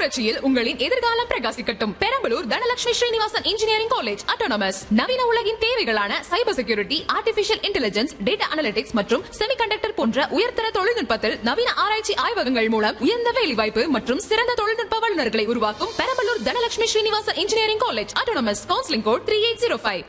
புரட்சியில் உங்களின் எதிர்காலம் பிரகாசிக்கட்டும் Perambalur Dhanalakshmi Srinivasan engineering college autonomous நவீன உலகின் தேவைகளான cyber security artificial intelligence data analytics மற்றும் செமிகண்டக்டர் போன்ற உயர்தர தொழில்நுட்பத்தில் நவீன ஆராய்ச்சி ஆய்வகங்கள் மூலம் உயர்ந்த வேலைவாய்ப்பு மற்றும் சிறந்த தொழில்நுட்ப வல்லுநர்களை உருவாக்கும் Perambalur Dhanalakshmi Srinivasan engineering college autonomous counselling code three eight zero five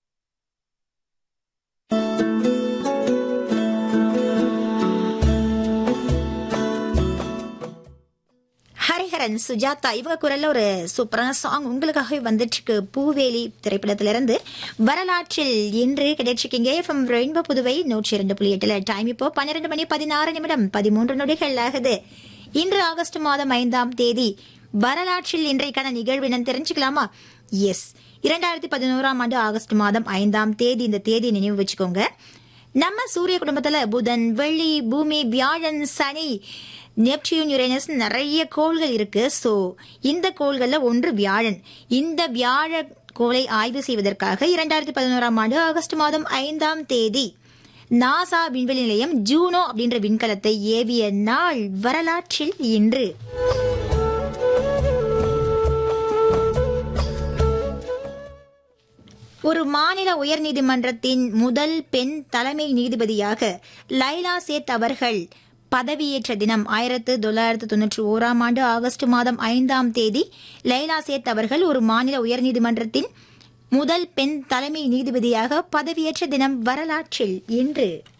Hariharan Sujatha இவங்க குரல்ல ஒரு சூப்பரான சாங் உங்களுக்காகவே வந்துட்டு இருக்கு பூவேலி திரைப்படத்திலிருந்து வரலாற்றில் இன்று கிடைச்சிருக்கீங்க எஃப்எம் ரெயின்போ புதுவை நூற்றி இரண்டு புள்ளி எட்டுல டைம் இப்போ பன்னிரண்டு மணி பதினாறு நிமிடம் பதிமூன்று நொடிகள் ஆகுது இன்று ஆகஸ்ட் மாதம் ஐந்தாம் தேதி வரலாற்றில் இன்றைக்கான நிகழ்வினம் தெரிஞ்சுக்கலாமா எஸ் இரண்டாயிரத்தி பதினோராம் ஆண்டு ஆகஸ்ட் மாதம் ஐந்தாம் தேதி இந்த தேதி நினைவு வச்சுக்கோங்க நம்ம சூரிய குடும்பத்துல புதன் வெள்ளி பூமி வியாழன் சனி நெப்டியூன் யுரேனஸ் நிறைய கோள்கள் இருக்கு சோ இந்த கோள்கள்ல ஒன்று வியாழன் இந்த வியாழ கோளை ஆய்வு செய்வதற்காக இரண்டாயிரத்தி பதினோராம் ஆண்டு ஆகஸ்ட் மாதம் ஐந்தாம் தேதி நாசா விண்வெளி நிலையம் ஜூனோ அப்படின்ற விண்கலத்தை ஏவிய நாள் வரலாற்றில் இன்று ஒரு மாநில உயர்நீதிமன்றத்தின் முதல் பெண் தலைமை நீதிபதியாக லைலா சேத் அவர்கள் பதவியேற்ற தினம் ஆயிரத்து தொள்ளாயிரத்து தொன்னூற்றி ஓராம் ஆண்டு ஆகஸ்ட் மாதம் ஐந்தாம் தேதி லைலா சேத் அவர்கள் ஒரு மாநில உயர்நீதிமன்றத்தின் முதல் பெண் தலைமை நீதிபதியாக பதவியேற்ற தினம் வரலாற்றில் இன்று